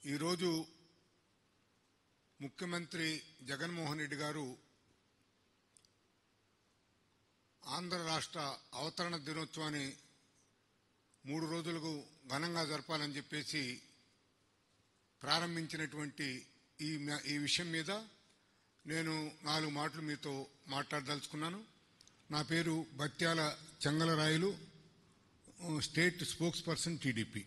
ఈరోజు ముఖ్యమంత్రి జగన్మోహన్ రెడ్డి గారు ఆంధ్ర రాష్ట్ర అవతరణ దినోత్సవాన్ని మూడు రోజులకు ఘనంగా జరపాలని చెప్పేసి ప్రారంభించినటువంటి ఈ మ- ఈ విషయం మీద నేను నాలుగు మాటలు మీతో మాట్లాడదలుచుకున్నాను నా పేరు Batyala Chengalrayalu state spokesperson TDP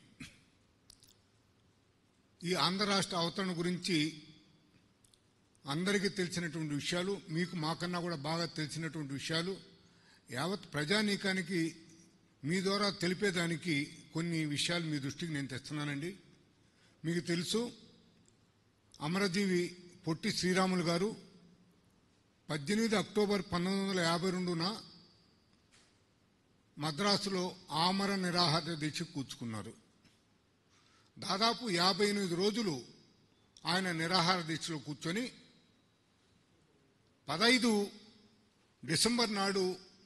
ఈ ఆంధ్ర రాష్ట్ర అవతరణ గురించి అందరికీ తెలిసినటువంటి విషయాలు మీకు మాకన్నా కూడా బాగా తెలిసినటువంటి విషయాలు యావత్ ప్రజానీకానికి మీ ద్వారా తెలిపేదానికి కొన్ని విషయాలు మీ దృష్టికి నేను తెస్తున్నానండి మీకు తెలుసు అమరజీవి పొట్టి శ్రీరాములు గారు పద్దెనిమిది అక్టోబర్ పంతొమ్మిది వందల యాభై రెండున మద్రాసులో ఆమర నిరాహార దీక్ష కూర్చుకున్నారు దాదాపు యాభై ఎనిమిది రోజులు ఆయన నిరాహార దీక్షలో కూర్చొని పదైదు డిసెంబర్ నాడు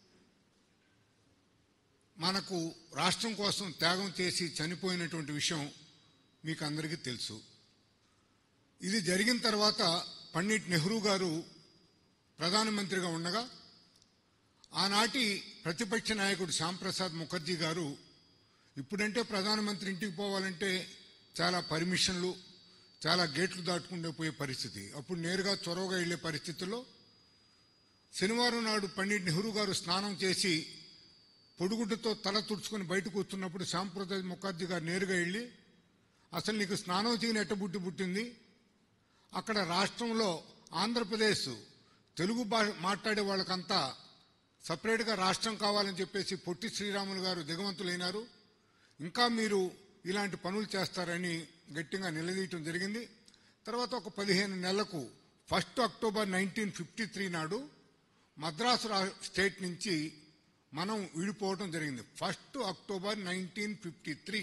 మనకు రాష్ట్రం కోసం త్యాగం చేసి చనిపోయినటువంటి విషయం మీకు అందరికీ తెలుసు ఇది జరిగిన తర్వాత పండిట్ నెహ్రూ గారు ప్రధానమంత్రిగా ఉండగా ఆనాటి ప్రతిపక్ష నాయకుడు శ్యాంప్రసాద్ ముఖర్జీ గారు ఇప్పుడంటే ప్రధానమంత్రి ఇంటికి పోవాలంటే చాలా పర్మిషన్లు చాలా గేట్లు దాటుకుంటూ పోయే పరిస్థితి అప్పుడు నేరుగా చొరవగా వెళ్లే పరిస్థితుల్లో శనివారం నాడు పండిట్ నెహ్రూ గారు స్నానం చేసి పొడుగుడ్డుతో తల తుడుచుకొని బయటకు వస్తున్నప్పుడు శ్యాంప్రసాద్ ముఖర్జీ గారు నేరుగా వెళ్ళి అసలు నీకు స్నానం చేయని ఎట్ట బుట్టి పుట్టింది అక్కడ రాష్ట్రంలో ఆంధ్రప్రదేశ్ తెలుగు భాష మాట్లాడే వాళ్ళకంతా సపరేట్గా రాష్ట్రం కావాలని చెప్పేసి పొట్టి శ్రీరాములు గారు దిగవంతులైనారు ఇంకా మీరు ఇలాంటి పనులు చేస్తారని గట్టిగా నిలదీయటం జరిగింది తర్వాత ఒక పదిహేను నెలలకు first October nineteen fifty three నాడు మద్రాసు రా- స్టేట్ నుంచి మనం విడిపోవడం జరిగింది first October nineteen fifty three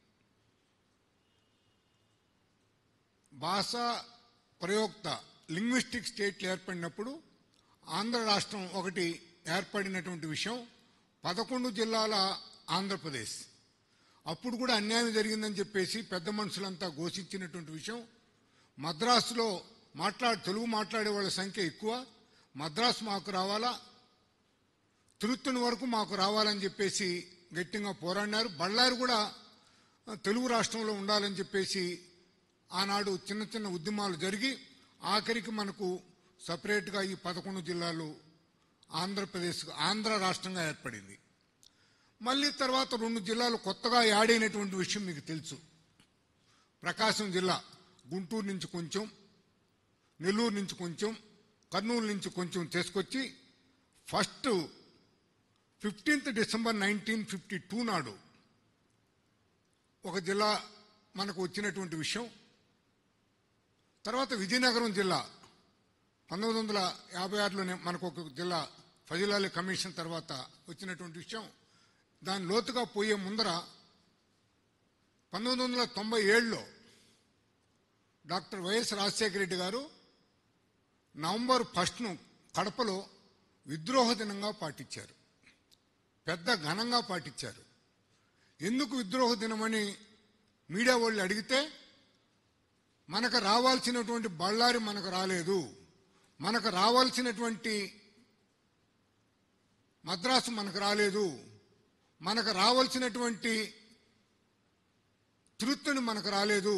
భాష ప్రయోక్త లింగ్విస్టిక్ స్టేట్లు ఏర్పడినప్పుడు ఆంధ్ర రాష్ట్రం ఒకటి ఏర్పడినటువంటి విషయం పదకొండు జిల్లాల ఆంధ్రప్రదేశ్ అప్పుడు కూడా అన్యాయం జరిగిందని చెప్పేసి పెద్ద మనుషులంతా ఘోషించినటువంటి విషయం మద్రాసులో మాట్లాడు తెలుగు మాట్లాడే వాళ్ళ సంఖ్య ఎక్కువ మద్రాసు మాకు రావాలా తిరుత్తని వరకు మాకు రావాలని చెప్పేసి గట్టిగా పోరాడినారు బళ్ళారు కూడా ఆ, తెలుగు రాష్ట్రంలో ఉండాలని చెప్పేసి ఆనాడు చిన్న చిన్న ఉద్యమాలు జరిగి ఆఖరికి మనకు సపరేట్గా ఈ పదకొండు జిల్లాలు ఆంధ్రప్రదేశ్ ఆంధ్ర రాష్ట్రంగా ఏర్పడింది మళ్ళీ తర్వాత రెండు జిల్లాలు కొత్తగా యాడ్ అయినటువంటి విషయం మీకు తెలుసు ప్రకాశం జిల్లా గుంటూరు నుంచి కొంచెం నెల్లూరు నుంచి కొంచెం కర్నూలు నుంచి కొంచెం తీసుకొచ్చి first fifteenth December nineteen fifty two నాడు ఒక జిల్లా మనకు వచ్చినటువంటి విషయం తర్వాత విజయనగరం జిల్లా పంతొమ్మిది వందల యాభై ఆరులోనే మనకు ఒక జిల్లా ఫజిలాలి కమిషన్ తర్వాత వచ్చినటువంటి విషయం దాని లోతుగా పోయే ముందర పంతొమ్మిది వందల తొంభై ఏడులో డాక్టర్ వైఎస్ రాజశేఖర రెడ్డి గారు నవంబర్ ఫస్ట్ను కడపలో విద్రోహ దినంగా పాటించారు పెద్ద ఘనంగా పాటించారు ఎందుకు విద్రోహ దినమని మీడియా వాళ్ళు అడిగితే మనకు రావాల్సినటువంటి బళ్ళారి మనకు రాలేదు మనకు రావాల్సినటువంటి మద్రాసు మనకు రాలేదు మనకు రావాల్సినటువంటి తృప్తిని మనకు రాలేదు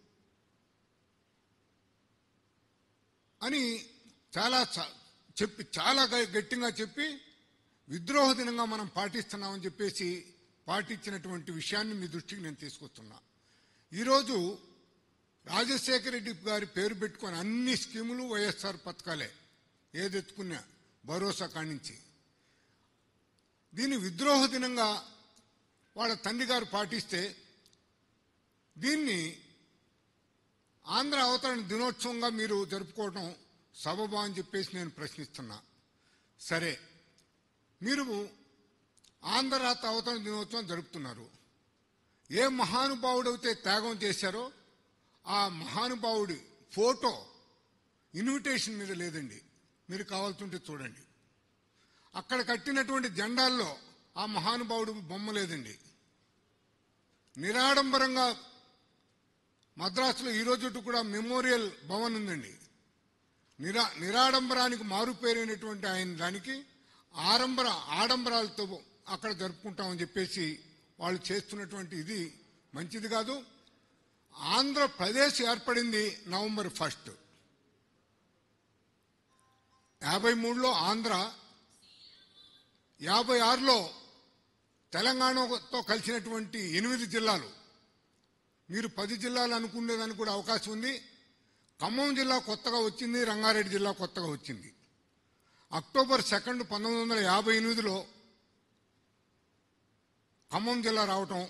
అని చాలా చ- చెప్పి చాలా గ- గట్టిగా చెప్పి విద్రోహ దినంగా మనం పాటిస్తున్నామని చెప్పేసి పాటించినటువంటి విషయాన్ని మీ దృష్టికి నేను తీసుకొస్తున్నా ఈరోజు రాజశేఖర రెడ్డి గారి పేరు పెట్టుకొని అన్ని స్కీములు వైఎస్ఆర్ పథకాలే ఏది ఎత్తుకున్నా భరోసా కానించి దీన్ని విద్రోహ దినంగా వాళ్ళ తండ్రి గారు పాటిస్తే దీన్ని ఆంధ్ర అవతరణ దినోత్సవంగా మీరు జరుపుకోవడం సబబా అని చెప్పేసి నేను ప్రశ్నిస్తున్నా సరే మీరు ఆంధ్ర రాత అవతరణ దినోత్సవం జరుపుతున్నారు ఏ మహానుభావుడైతే త్యాగం చేశారో ఆ మహానుభావుడి ఫోటో ఇన్విటేషన్ మీద లేదండి మీరు కావాల్సింటే చూడండి అక్కడ కట్టినటువంటి జెండాల్లో ఆ మహానుభావుడు బొమ్మ లేదండి నిరాడంబరంగా మద్రాసులో ఈ రోజు కూడా మెమోరియల్ భవన్ ఉందండి నిరా నిరాడంబరానికి మారుపేరైనటువంటి ఆయన దానికి ఆడంబర ఆడంబరాలతో అక్కడ జరుపుకుంటామని చెప్పేసి వాళ్ళు చేస్తున్నటువంటి ఇది మంచిది కాదు ఆంధ్రప్రదేశ్ ఏర్పడింది నవంబర్ ఫస్ట్ యాభై మూడులో ఆంధ్ర యాభై ఆరులో తెలంగాణతో కలిసినటువంటి ఎనిమిది జిల్లాలు మీరు పది జిల్లాలు అనుకునేదానికి కూడా అవకాశం ఉంది ఖమ్మం జిల్లా కొత్తగా వచ్చింది రంగారెడ్డి జిల్లా కొత్తగా వచ్చింది అక్టోబర్ సెకండ్ పంతొమ్మిది వందల యాభై ఎనిమిదిలో ఖమ్మం జిల్లా రావటం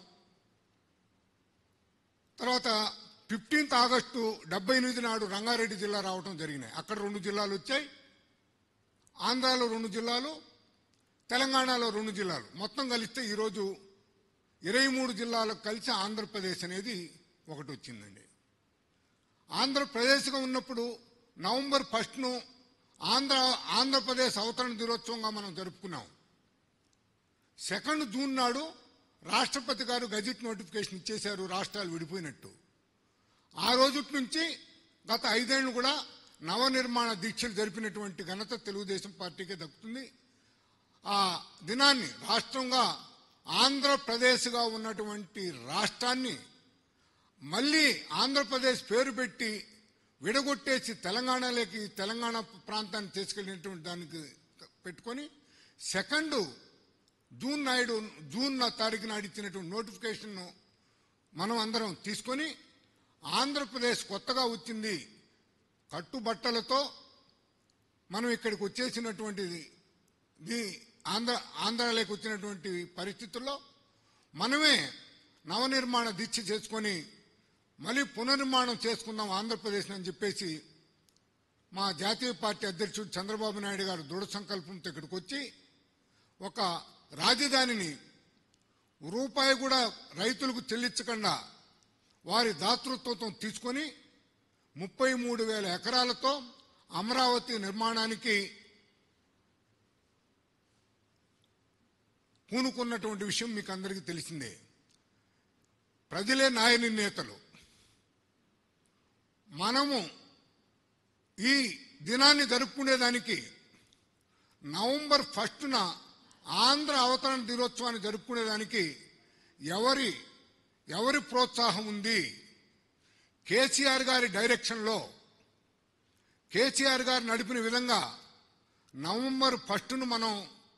తర్వాత ఫిఫ్టీన్త్ ఆగస్టు డెబ్బై ఎనిమిది నాడు రంగారెడ్డి జిల్లా రావటం జరిగినాయి అక్కడ రెండు జిల్లాలు వచ్చాయి ఆంధ్రాలో రెండు జిల్లాలు తెలంగాణలో రెండు జిల్లాలు మొత్తం కలిస్తే ఈరోజు ఇరవై మూడు జిల్లాలకు కలిసి ఆంధ్రప్రదేశ్ అనేది ఒకటి వచ్చిందండి ఆంధ్రప్రదేశ్గా ఉన్నప్పుడు నవంబర్ ఫస్ట్ను ఆంధ్ర ఆంధ్రప్రదేశ్ అవతరణ దినోత్సవంగా మనం జరుపుకున్నాం సెకండ్ జూన్ నాడు రాష్ట్రపతి గారు గజెట్ నోటిఫికేషన్ ఇచ్చేశారు రాష్ట్రాలు విడిపోయినట్టు ఆ రోజు నుంచి గత ఐదేళ్లు కూడా నవనిర్మాణ దీక్షలు జరిపినటువంటి ఘనత తెలుగుదేశం పార్టీకే దక్కుతుంది ఆ దినాన్ని రాష్ట్రంగా ఆంధ్రప్రదేశ్గా ఉన్నటువంటి రాష్ట్రాన్ని మళ్ళీ ఆంధ్రప్రదేశ్ పేరు పెట్టి విడగొట్టేసి తెలంగాణలోకి తెలంగాణ ప్రాంతాన్ని తీసుకెళ్ళినటువంటి దానికి పెట్టుకొని సెకండ్ జూన్ నాయుడు జూన్ నా తారీఖు నాడు ఇచ్చినటువంటి నోటిఫికేషన్ను మనం అందరం తీసుకొని ఆంధ్రప్రదేశ్ కొత్తగా వచ్చింది కట్టుబట్టలతో మనం ఇక్కడికి వచ్చేసినటువంటిది ఇది ఆంధ్ర ఆంధ్రాలోకి వచ్చినటువంటి పరిస్థితుల్లో మనమే నవనిర్మాణ దీక్ష చేసుకొని మళ్ళీ పునర్నిర్మాణం చేసుకుందాం ఆంధ్రప్రదేశ్ అని చెప్పేసి మా జాతీయ పార్టీ అధ్యక్షుడు చంద్రబాబు నాయుడు గారు దృఢ సంకల్పంతో ఇక్కడికి వచ్చి ఒక రాజధానిని రూపాయి కూడా రైతులకు చెల్లించకుండా వారి దాతృత్వంతో తీసుకొని ముప్పై మూడు వేల ఎకరాలతో అమరావతి నిర్మాణానికి పూనుకున్నటువంటి విషయం మీకు అందరికీ తెలిసిందే ప్రజలే న్యాయ నిర్ణేతలు మనము ఈ దినాన్ని జరుపుకునేదానికి నవంబర్ ఫస్ట్న ఆంధ్ర అవతరణ దినోత్సవాన్ని జరుపుకునేదానికి ఎవరి ఎవరి ప్రోత్సాహం ఉంది కేసీఆర్ గారి డైరెక్షన్లో కేసీఆర్ గారు నడిపిన విధంగా నవంబర్ ఫస్ట్ను మనం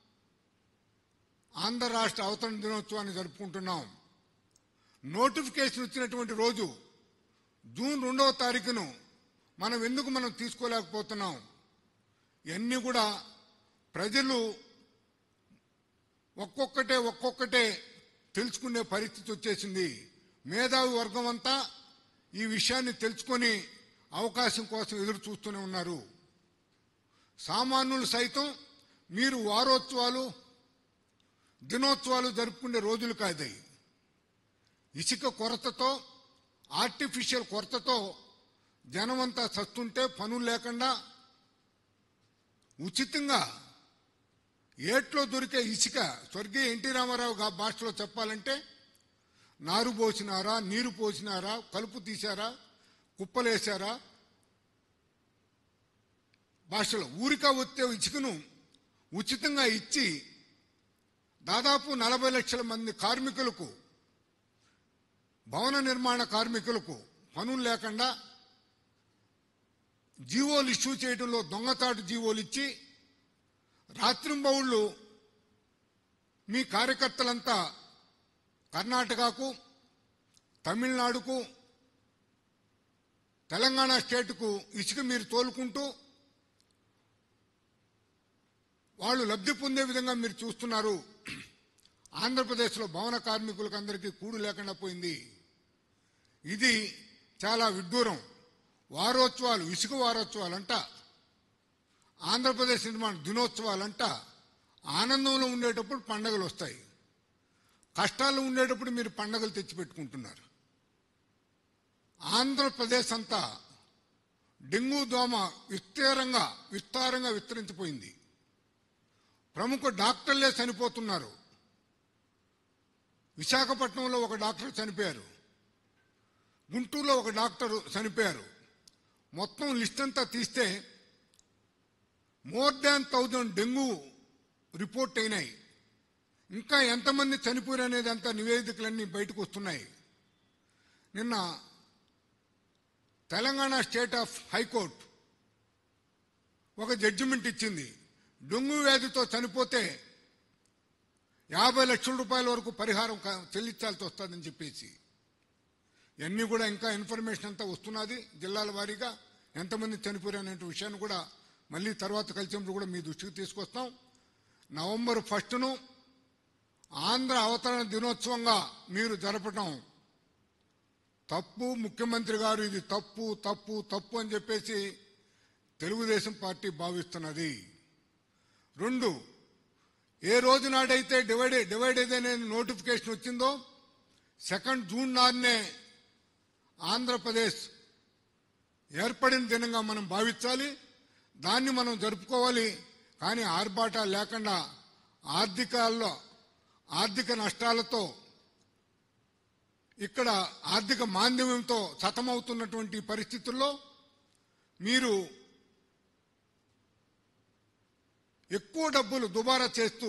ఆంధ్ర రాష్ట్ర అవతరణ దినోత్సవాన్ని జరుపుకుంటున్నాం నోటిఫికేషన్ వచ్చినటువంటి రోజు జూన్ రెండవ తారీఖును మనం ఎందుకు మనం తీసుకోలేకపోతున్నాం ఇవన్నీ కూడా ప్రజలు ఒక్కొక్కటే ఒక్కొక్కటే తెలుసుకునే పరిస్థితి వచ్చేసింది మేధావి వర్గం అంతా ఈ విషయాన్ని తెలుసుకొని అవకాశం కోసం ఎదురు చూస్తూనే ఉన్నారు సామాన్యులు సైతం మీరు వారోత్సవాలు దినోత్సవాలు జరుపుకునే రోజులు కాదాయి ఇసుక కొరతతో ఆర్టిఫిషియల్ కొరతతో జనమంతా చస్తుంటే పనులు లేకుండా ఉచితంగా ఏట్లో దొరికే ఇసుక స్వర్గీయ ఎన్టీ రామారావు గా భాషలో చెప్పాలంటే నారు పోసినారా నీరు పోసినారా కలుపు తీశారా కుప్పలేశారా భాషలో ఊరికా వచ్చే ఇసుకను ఉచితంగా ఇచ్చి దాదాపు నలభై లక్షల మంది కార్మికులకు భవన నిర్మాణ కార్మికులకు పనులు లేకుండా జీవోలు ఇష్యూ చేయడంలో దొంగతాటు జీవోలు ఇచ్చి రాత్రింబౌళ్ళు మీ కార్యకర్తలంతా కర్ణాటకకు తమిళనాడుకు తెలంగాణ స్టేట్కు ఇసుక మీరు తోలుకుంటూ వాళ్ళు లబ్ధి పొందే విధంగా మీరు చూస్తున్నారు ఆంధ్రప్రదేశ్లో భవన కార్మికులకు అందరికీ కూడు లేకుండా పోయింది ఇది చాలా విడ్డూరం వారోత్సవాలు ఇసుక వారోత్సవాలంట ఆంధ్రప్రదేశ్ నిర్మాణ దినోత్సవాలంట ఆనందంలో ఉండేటప్పుడు పండగలు వస్తాయి కష్టాలు ఉండేటప్పుడు మీరు పండగలు తెచ్చిపెట్టుకుంటున్నారు ఆంధ్రప్రదేశ్ అంతా డెంగ్యూ దోమ విస్తీరంగా విస్తారంగా విస్తరించిపోయింది ప్రముఖ డాక్టర్లే చనిపోతున్నారు విశాఖపట్నంలో ఒక డాక్టర్ చనిపోయారు గుంటూరులో ఒక డాక్టర్ చనిపోయారు మొత్తం లిస్ట్ అంతా తీస్తే more than thousand dengue report అయినాయి ఇంకా ఎంతమంది చనిపోయారు అనేది అంతా నివేదికలన్నీ బయటకు వస్తున్నాయి నిన్న తెలంగాణ స్టేట్ ఆఫ్ హైకోర్టు ఒక జడ్జిమెంట్ ఇచ్చింది డొంగు వ్యాధితో చనిపోతే యాభై లక్షల రూపాయల వరకు పరిహారం క- చెల్లించాల్సి వస్తుందని చెప్పేసి ఇవన్నీ కూడా ఇంకా ఇన్ఫర్మేషన్ అంతా వస్తున్నది జిల్లాల వారీగా ఎంతమంది చనిపోయారు అనే విషయాన్ని కూడా మళ్ళీ తర్వాత కలిసినప్పుడు కూడా మీ దృష్టికి తీసుకొస్తాం నవంబర్ ఫస్ట్ను ఆంధ్ర అవతరణ దినోత్సవంగా మీరు జరపటం తప్పు ముఖ్యమంత్రి గారు ఇది తప్పు తప్పు తప్పు అని చెప్పేసి తెలుగుదేశం పార్టీ భావిస్తున్నది రెండు ఏ రోజు నాడైతే డివైడ్ డివైడ్ అనే నోటిఫికేషన్ వచ్చిందో సెకండ్ జూన్ నాడునే ఆంధ్రప్రదేశ్ ఏర్పడిన దినంగా మనం భావించాలి దాన్ని మనం జరుపుకోవాలి కానీ ఆర్భాటాలు లేకుండా ఆర్థికాల్లో ఆర్థిక నష్టాలతో ఇక్కడ ఆర్థిక మాంద్యంతో సతమవుతున్నటువంటి పరిస్థితుల్లో మీరు ఎక్కువ డబ్బులు దుబారా చేస్తూ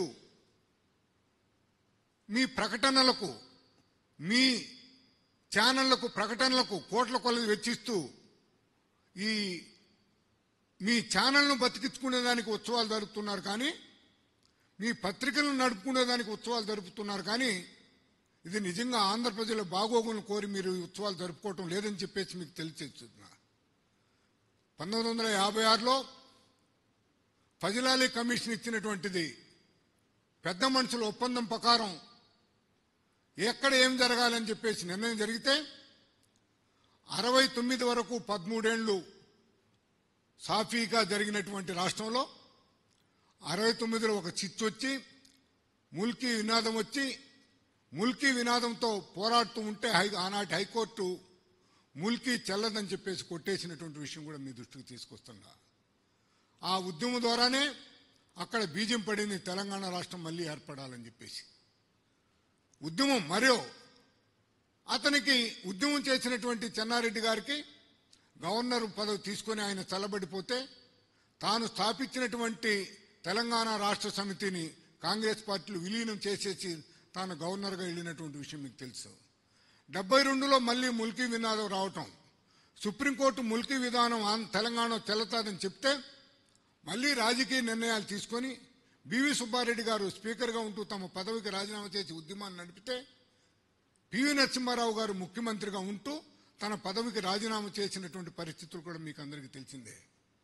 మీ ప్రకటనలకు మీ ఛానళ్లకు ప్రకటనలకు కోట్ల కొలది వెచ్చిస్తూ ఈ మీ ఛానల్ను బతికించుకునేదానికి ఉత్సవాలు జరుపుతున్నారు కానీ మీ పత్రికలను నడుపుకునేదానికి ఉత్సవాలు జరుపుతున్నారు కానీ ఇది నిజంగా ఆంధ్ర ప్రజల బాగోగులను కోరి మీరు ఈ ఉత్సవాలు జరుపుకోవటం లేదని చెప్పేసి మీకు తెలిసేస్తున్నా పంతొమ్మిది వందల యాభై ఆరులో ఫజిలాలీ కమిషన్ ఇచ్చినటువంటిది పెద్ద మనుషుల ఒప్పందం ప్రకారం ఎక్కడ ఏం జరగాలని చెప్పేసి నిర్ణయం జరిగితే అరవై తొమ్మిది వరకు పదమూడేళ్లు సాఫీగా జరిగినటువంటి రాష్ట్రంలో అరవై తొమ్మిదిలో ఒక చిచ్చు వచ్చి ముల్కీ వినాదం వచ్చి ముల్కీ వినాదంతో పోరాడుతూ ఉంటే హై ఆనాటి హైకోర్టు ముల్కీ చెల్లదని చెప్పేసి కొట్టేసినటువంటి విషయం కూడా మీ దృష్టికి తీసుకొస్తున్నా ఆ ఉద్యమం ద్వారానే అక్కడ బీజం పడింది తెలంగాణ రాష్ట్రం మళ్ళీ ఏర్పడాలని చెప్పేసి ఉద్యమం మరో అతనికి ఉద్యమం చేసినటువంటి చెన్నారెడ్డి గారికి గవర్నర్ పదవి తీసుకొని ఆయన చల్లబడిపోతే తాను స్థాపించినటువంటి తెలంగాణ రాష్ట్ర సమితిని కాంగ్రెస్ పార్టీలు విలీనం చేసేసి తాను గవర్నర్గా వెళ్ళినటువంటి విషయం మీకు తెలుసు డెబ్బై రెండులో మళ్ళీ ముల్కీ వినాదం రావటం సుప్రీంకోర్టు ముల్కీ విధానం ఆంధ్ర- తెలంగాణ చెల్లుతాదని చెప్తే మళ్ళీ రాజకీయ నిర్ణయాలు తీసుకొని బివి సుబ్బారెడ్డి గారు స్పీకర్గా ఉంటూ తమ పదవికి రాజీనామా చేసి ఉద్యమాన్ని నడిపితే పివి నరసింహారావు గారు ముఖ్యమంత్రిగా ఉంటూ తన పదవికి రాజీనామా చేసినటువంటి పరిస్థితులు కూడా మీకు అందరికీ తెలిసిందే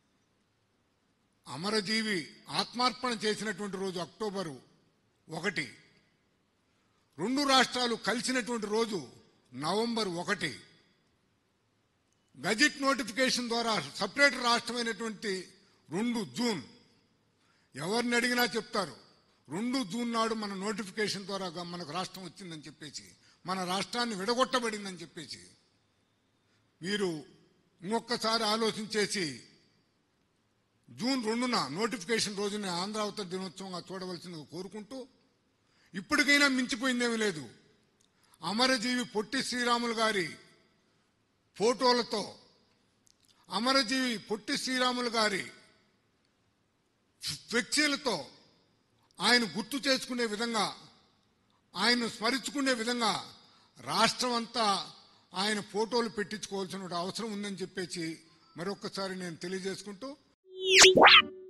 అమరజీవి ఆత్మార్పణ చేసినటువంటి రోజు అక్టోబరు ఒకటి రెండు రాష్ట్రాలు కలిసినటువంటి రోజు నవంబర్ ఒకటి గజెట్ నోటిఫికేషన్ ద్వారా సపరేట్ రాష్ట్రమైనటువంటి రెండు జూన్ ఎవరిని అడిగినా చెప్తారు రెండు జూన్ నాడు మన నోటిఫికేషన్ ద్వారా గా- మనకు రాష్ట్రం వచ్చిందని చెప్పేసి మన రాష్ట్రాన్ని విడగొట్టబడిందని చెప్పేసి మీరు ఇంకొకసారి ఆలోచించేసి జూన్ రెండున నోటిఫికేషన్ రోజున ఆంధ్రావతర దినోత్సవంగా చూడవలసిందిగా కోరుకుంటూ ఇప్పటికైనా మించిపోయిందేమీ లేదు అమరజీవి పొట్టి శ్రీరాములు గారి ఫోటోలతో అమరజీవి పొట్టి శ్రీరాములు గారి ఫ్లెక్సీలతో ఆయన గుర్తు చేసుకునే విధంగా ఆయన స్మరించుకునే విధంగా రాష్ట్రం అంతా ఆయన ఫోటోలు పెట్టించుకోవాల్సిన అవసరం ఉందని చెప్పేసి మరొకసారి నేను తెలియజేసుకుంటూ